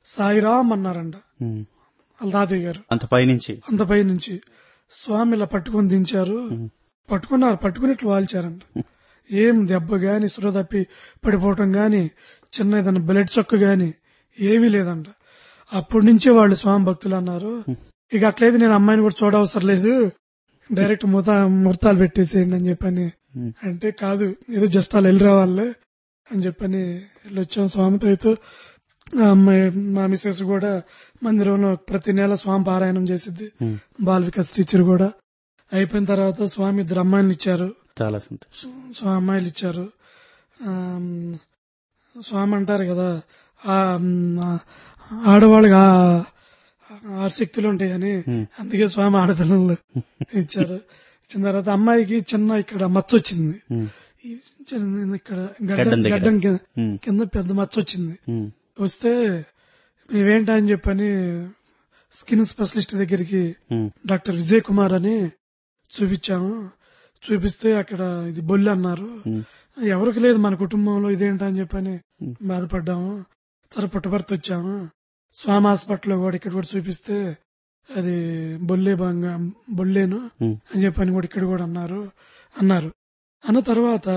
సాయిరామ్ అన్నారంట ఉమ్. వాళ్ళ తాతయ్య గారు అంత పైనుంచి అంత పై నుంచి స్వామి ఇలా పట్టుకొని దించారు ఉమ్. పట్టుకున్నారు పట్టుకుని ఇట్లా వాల్చారంట ఏం దెబ్బ గాని సుర తప్పి పడిపోవటం గాని చిన్న ఏదైనా బ్లడ్ చొక్క గాని ఏమీ లేదంట అప్పటి నుంచే వాళ్ళు స్వామి భక్తులు అన్నారు ఇక అట్లయితే నేను అమ్మాయిని కూడా చూడవసరం లేదు డైరెక్ట్ ముత ముహూర్తాలు పెట్టేసేయండి అని చెప్పని ఉమ్. అంటే కాదు ఏదో జస్ట్ అలా వెళ్ళి రావాలి అని చెప్పని వెళ్ళి వచ్చాం స్వామితో అయితే ఆ అమ్మాయి మా మిస్సెస్ కూడా మందిరంలో ప్రతి నెల స్వామి పారాయణం చేసిద్ది ఉమ్. బాల వికాస్ టీచర్ కూడా అయిపోయిన తర్వాత స్వామి ఇద్దరు అమ్మాయిలు ఇచ్చారు చాలా సంతోషం స్వామి అమ్మాయిలు ఇచ్చారు ఆమ్, స్వామి అంటారు కదా ఆ మ్, ఆ, ఆడవాళ్ళకి ఆ ఆ శక్తులు ఉంటాయని ఉమ్. అందుకే స్వామి ఆడపిల్లలు ఇచ్చారు ఇచ్చిన తర్వాత అమ్మాయికి చిన్న ఇక్కడ మచ్చ వచ్చింది ఉమ్. ఈ చిన్న ఇక్కడ గడ్డం గడ్డం దగ్గర. గడ్డం కింద- ఉమ్. కింద పెద్ద మచ్చ వచ్చింది ఉమ్. వస్తే మేమేంటా అని చెప్పని స్కిన్ స్పెషలిస్ట్ దగ్గరికి ఉమ్. డాక్టర్ విజయ్ కుమార్ అని చూపించాము చూపిస్తే అక్కడ ఇది బొల్లి అన్నారు ఉమ్. ఎవరికి లేదు మన కుటుంబంలో ఇదేంటా అని చెప్పని ఉమ్. బాధపడ్డాము తర్వాత పుట్టభర్త వచ్చాము స్వామి హాస్పిటల్లో కూడా ఇక్కడ కూడా చూపిస్తే అది బొల్లే బంగా బొల్లేను ఉమ్. అని చెప్పని కూడా ఇక్కడ కూడా అన్నారు అన్నారు అన్న తర్వాత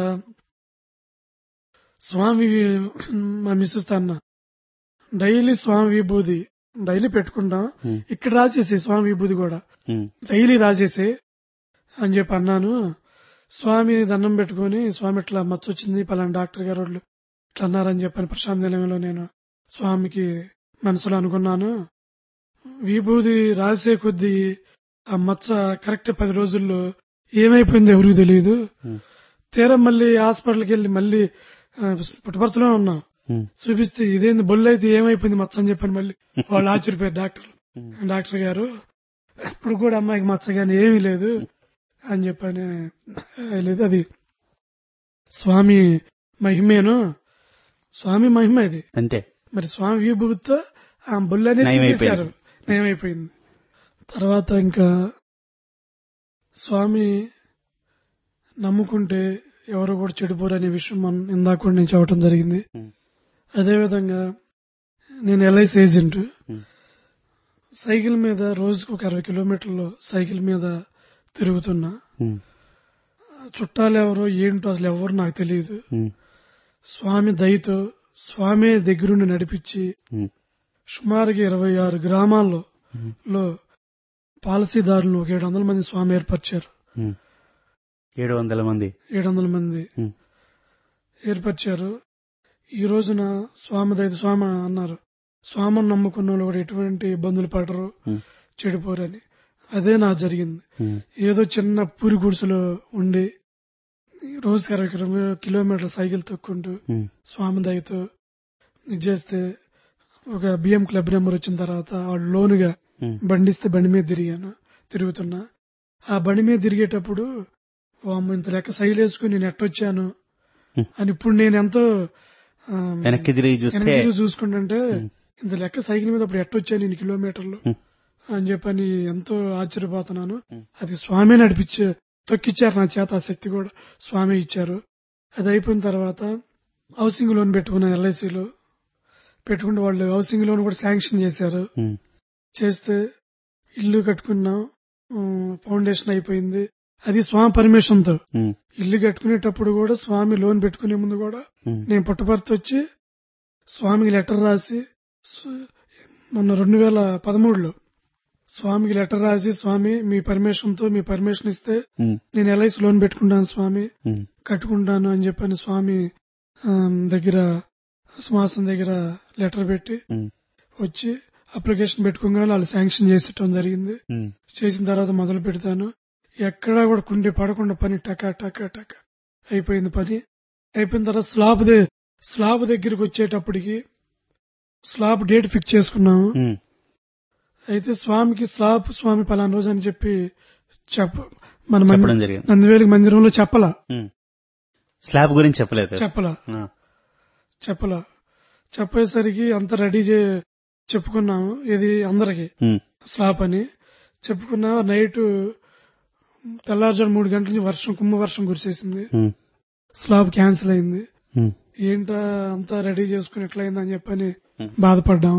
స్వామి వి- మా మిస్సెస్ తో అన్న డైలీ స్వామి విభూది డైలీ పెట్టుకుంటాం ఉమ్. ఇక్కడ రాసేసి స్వామి విభూది కూడా ఉమ్. డైలీ రాసేసి అని చెప్పి అన్నాను స్వామి దండం పెట్టుకుని స్వామి ఇట్లా మచ్చొచ్చింది పలానా డాక్టర్ గారు వాళ్ళు ఇట్లా అన్నారని చెప్పని ప్రశాంత్ నిలయంలో నేను స్వామికి మనసులో అనుకున్నాను విభూది రాసే కొద్దీ ఆ మచ్చ కరెక్ట్ పది రోజుల్లో ఏమైపోయిందో ఎవరికి తెలియదు ఉమ్. తీరా మళ్ళీ హాస్పిటల్కి వెళ్ళి మళ్ళీ ఆ, పుట్టపర్తిలో ఉన్నాం ఉమ్. చూపిస్తే ఇదేంది బొల్లు అయితే ఏమైపోయింది మచ్చ అని చెప్పని మళ్ళీ వాళ్ళు ఆశ్చర్యపోయారు డాక్టర్ ఉమ్. డాక్టర్ గారు ఇప్పుడు కూడా అమ్మాయికి మచ్చ కానీ ఏమీ లేదు అని చెప్పని "ఆ, లేదు అది స్వామి మహిమేను స్వామి మహిమ ఇది అంతే మరి స్వామి విభూతితో ఆ బొల్లు అనేది నయమైపోయింది. తీసేశారు నయమైపోయింది తర్వాత ఇంకా స్వామి నమ్ముకుంటే ఎవరు కూడా చెడిపోరు అనే విషయం మనం ఇందాక కూడా నేను చెప్పడం జరిగింది ఉమ్. అదేవిధంగా నేను ఎల్ఐసి ఏజెంట్ ఉమ్. సైకిల్ మీద రోజుకు ఒక అరవై కిలోమీటర్లు సైకిల్ మీద తిరుగుతున్నా ఉమ్. చుట్టాలు ఎవరో ఏంటో అసలు ఎవరు నాకు తెలియదు ఉమ్. స్వామి దయతో స్వామి దగ్గరుండి నడిపించి ఉమ్. సుమారుగా ఇరవై ఆరు గ్రామాల్లో ఉమ్. లో పాలసీదారులు ఒక ఏడు వందల మంది స్వామి ఏర్పరిచారు ఉమ్. ఏడు వందల మంది ఏడు వందల మంది ఉమ్. ఏర్పరిచారు ఈ రోజున స్వామి దైత స్వామి అన్నారు స్వామిని నమ్ముకున్న వాళ్ళు కూడా ఎటువంటి ఇబ్బందులు పడరు ఉమ్. చెడిపోరని అదే నా జరిగింది ఉమ్. ఏదో చిన్న పూరి గుడిసెలో ఉండి రోజుకి అరవై కిలో- కిలోమీటర్ల సైకిల్ తొక్కుంటూ ఉమ్. స్వామి దయతో ఇది చేస్తే ఒక బిఎం క్లబ్ నెంబర్ వచ్చిన తర్వాత వాళ్ళు లోనుగా ఉమ్. బండిస్తే బండి మీద తిరిగాను తిరుగుతున్నా ఆ బండి మీద తిరిగేటప్పుడు వామ్మ ఇంత లెక్క సైలు వేసుకుని నేను ఎట్టొచ్చాను హ్మ్. అని ఇప్పుడు నేను ఎంతో ఆ, వెనక్కి తిరిగి చూస్తే వెనక్కి తిరిగి చూసుకుంటుంటే హ్మ్. ఇంత లెక్క సైకిల్ మీద అప్పుడు ఎట్టొచ్చాను ఇన్ని కిలోమీటర్లు హ్మ్. అని చెప్పని ఎంతో ఆశ్చర్యపోతున్నాను హ్మ్. అది స్వామి నడిపించే తొక్కిచ్చారు నా చేత ఆ శక్తి కూడా స్వామి ఇచ్చారు అది అయిపోయిన తర్వాత హౌసింగ్ లోన్ పెట్టుకున్నాను ఎల్ఐసిలో పెట్టుకుంటే వాళ్ళు హౌసింగ్ లోన్ కూడా శాంక్షన్ చేశారు ఉమ్. చేస్తే ఇల్లు కట్టుకున్నాం ఉమ్, ఫౌండేషన్ అయిపోయింది అది స్వామి పర్మిషన్ తో ఉమ్. ఇల్లు కట్టుకునేటప్పుడు కూడా స్వామి లోన్ పెట్టుకునే ముందు కూడా ఉమ్. నేను పుట్టపర్తి వచ్చి స్వామికి లెటర్ రాసి స్వ- మొన్న రెండు వేల పదమూడులో స్వామికి లెటర్ రాసి స్వామి మీ పర్మిషన్ తో మీ పర్మిషన్ ఇస్తే ఉమ్. నేను ఎల్ఐసి లోన్ పెట్టుకుంటాను స్వామి ఉమ్. కట్టుకుంటాను అని చెప్పని స్వామి ఆమ్, దగ్గర సింహాసనం దగ్గర లెటర్ పెట్టి ఉమ్. వచ్చి అప్లికేషన్ పెట్టుకోగానే వాళ్ళు శాంక్షన్ చేసేయటం జరిగింది ఉమ్. చేసిన తర్వాత మొదలు పెడతాను ఎక్కడా కూడా కుండి పడకుండా పని టక టక టక అయిపోయింది పని అయిపోయిన తర్వాత స్లాబ్ దే స్లాబ్ దగ్గరికి వచ్చేటప్పటికి స్లాబ్ డేట్ ఫిక్స్ చేసుకున్నాము ఉమ్. అయితే స్వామికి స్లాబ్ స్వామి పలానా రోజు అని చెప్పి చెప్ప మన మంది- చెప్పడం జరిగింది నందివేలికి మందిరంలో చెప్పలా ఉమ్. స్లాబ్ గురించి చెప్పలేదు చెప్పలా ఆ. చెప్పలా చెప్పేసరికి అంత రెడీ చే చెప్పుకున్నాము ఇది అందరికి ఉమ్. స్లాబ్ అని చెప్పుకున్నా నైట్ తెల్లారుజాము మూడు గంటల నుంచి వర్షం కుంభ వర్షం కురిసేసింది ఉమ్. స్లాబ్ క్యాన్సిల్ అయింది ఉమ్. ఏంటా అంతా రెడీ చేసుకుని ఎట్లయిందని చెప్పని ఉమ్. బాధపడ్డాము